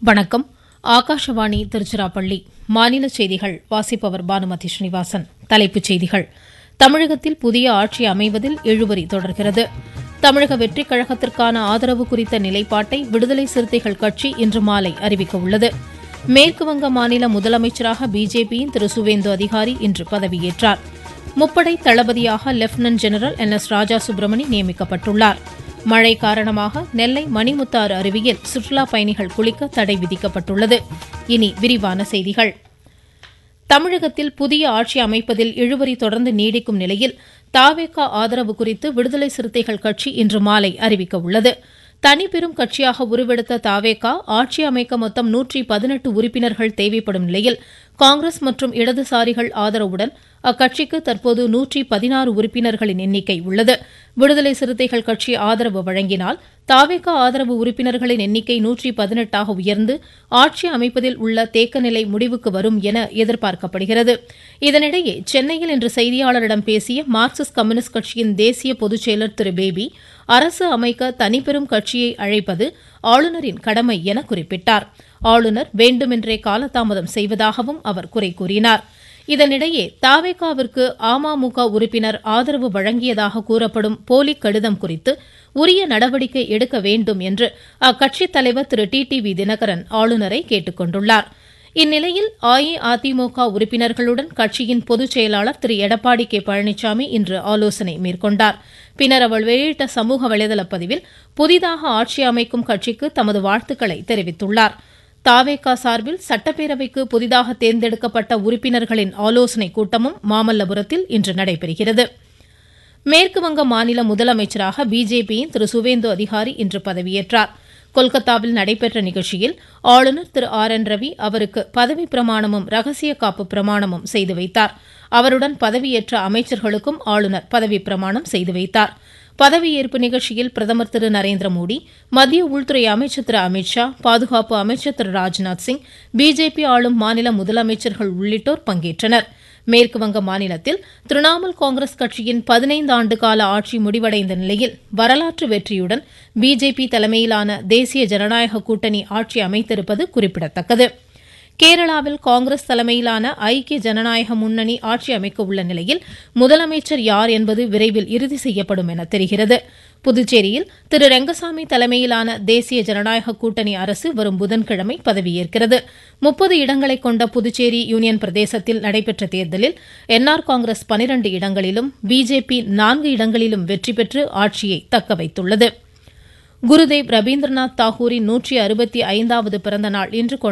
வணக்கம் ஆகாஷவாணி திருச்சிராப்பள்ளி மாநில செய்திகள் வாசிப்பவர் பானுமதி ஸ்ரீனிவாசன் தலைப்புச் செய்திகள் தமிழகத்தில் புதிய ஆட்சி அமைவதில் இழுபறி தொடர்கிறது தமிழக வெற்றிக் கழகத்திற்கான ஆதரவு குறித்த நிலைப்பாட்டை விடுதலை சிறுத்தைகள் கட்சி இன்று மாலை அறிவிக்க உள்ளது மேற்குவங்க மாநில முதலமைச்சராக பிஜேபியின் திரு சுவேந்து அதிகாரி இன்று பதவியேற்றார் முப்படை தளபதியாக lieutenant general N S Raja Subramani நியமிக்கப்பட்டுள்ளார் மழை காரணமாக நெல்லை மணிமுத்தாறு அருவியில் சுற்றுலா பயணிகள் குளிக்க தடை விதிக்கப்பட்டுள்ளது இனி விரிவான செய்திகள் தமிழகத்தில் புதிய ஆட்சி அமைப்பதில் இழுபறி தொடர்ந்து நீடிக்கும் நிலையில் தாவேகா ஆதரவு குறித்து விடுதலை சிறுத்தைகள் கட்சி இன்று மாலை அறிவிக்க உள்ளது தனிப்பெரும் கட்சியாக உருவெடுத்த தாவேகா ஆட்சி அமைக்க மொத்தம் நூற்றி பதினெட்டு உறுப்பினர்கள் தேவைப்படும் நிலையில் காங்கிரஸ் மற்றும் இடதுசாரிகள் ஆதரவுடன் அக்கட்சிக்கு தற்போது நூற்றி பதினாறு உறுப்பினர்களின் எண்ணிக்கை உள்ளது விடுதலை சிறுத்தைகள் கட்சி ஆதரவு வழங்கினால் தாவேகா ஆதரவு உறுப்பினர்களின் எண்ணிக்கை நூற்றி பதினெட்டாக உயர்ந்து ஆட்சி அமைப்பதில் உள்ள தேக்க நிலை முடிவுக்கு வரும் என எதிர்பார்க்கப்படுகிறது இதனிடையே சென்னையில் இன்று செய்தியாளரிடம் பேசிய மார்க்சிஸ்ட் கம்யூனிஸ்ட் கட்சியின் தேசிய பொதுச் செயலர் திரு பேபி அரசு அமைக்க தனிப்பெரும் கட்சியை அழைப்பது ஆளுநரின் கடமை என குறிப்பிட்டார் ஆளுநர் வேண்டுமென்றே காலதாமதம் செய்வதாகவும் அவர் குறை கூறினார் இதனிடையே தாவேகாவிற்கு அமமுக உறுப்பினர் ஆதரவு வழங்கியதாக கூறப்படும் போலி கடிதம் குறித்து உரிய நடவடிக்கை எடுக்க வேண்டும் என்று அக்கட்சித் தலைவர் Thiru T T V Dhinakaran ஆளுநரை கேட்டுக் கொண்டுள்ளார் இந்நிலையில் அஇஅதிமுக உறுப்பினர்களுடன் கட்சியின் பொதுச் செயலாளர் திரு எடப்பாடி கே பழனிசாமி இன்று ஆலோசனை மேற்கொண்டார் பின்னர் அவர் வெளியிட்ட சமூக வலைதள பதிவில் புதிதாக ஆட்சி அமைக்கும் கட்சிக்கு தமது வாழ்த்துக்களை தெரிவித்துள்ளார் தாவேகா சார்பில் சட்டப்பேரவைக்கு புதிதாக தேர்ந்தெடுக்கப்பட்ட உறுப்பினர்களின் ஆலோசனைக் கூட்டமும் மாமல்லபுரத்தில் இன்று நடைபெறுகிறது மேற்குவங்க மாநில முதலமைச்சராக பிஜேபியின் திரு சுவேந்து அதிகாரி இன்று பதவியேற்றார் கொல்கத்தாவில் நடைபெற்ற நிகழ்ச்சியில் ஆளுநர் திரு ஆர் என் ரவி அவருக்கு பதவி பிரமாணமும் ரகசிய காப்பு பிரமாணமும் செய்து வைத்தார் அவருடன் பதவியேற்ற அமைச்சர்களுக்கும் ஆளுநர் பதவி பிரமாணம் செய்து வைத்தார் பதவியேற்பு நிகழ்ச்சியில் பிரதமர் திரு நரேந்திர மோடி மத்திய உள்துறை அமைச்சர் திரு அமித்ஷா பாதுகாப்பு அமைச்சர் திரு ராஜ்நாத் சிங் பிஜேபி ஆளும் மாநில முதலமைச்சர்கள் உள்ளிட்டோர் பங்கேற்றனர் மேற்குவங்க மாநிலத்தில் திரிணாமுல் காங்கிரஸ் கட்சியின் பதினைந்து ஆண்டு கால ஆட்சி முடிவடைந்த நிலையில் வரலாற்று வெற்றியுடன் பிஜேபி தலைமையிலான தேசிய ஜனநாயக கூட்டணி ஆட்சி அமைத்திருப்பது குறிப்பிடத்தக்கது கேரளாவில் காங்கிரஸ் தலைமையிலான ஐக்கிய ஜனநாயக முன்னணி ஆட்சி அமைக்க உள்ள நிலையில் முதலமைச்சர் யார் என்பது விரைவில் இறுதி செய்யப்படும் என தெரிகிறது புதுச்சேரியில் திரு ரெங்கசாமி தலைமையிலான தேசிய ஜனநாயக கூட்டணி அரசு வரும் புதன்கிழமை பதவியேற்கிறது முப்பது இடங்களை கொண்ட புதுச்சேரி யூனியன் பிரதேசத்தில் நடைபெற்ற தேர்தலில் என்ஆர் காங்கிரஸ் பனிரண்டு இடங்களிலும் பிஜேபி நான்கு இடங்களிலும் வெற்றி பெற்று ஆட்சியை தக்கவைத்துள்ளது குருதேவ் ரவீந்திரநாத் தாகூரின் நூற்றி அறுபத்தி ஐந்தாவது பிறந்த நாள் இன்று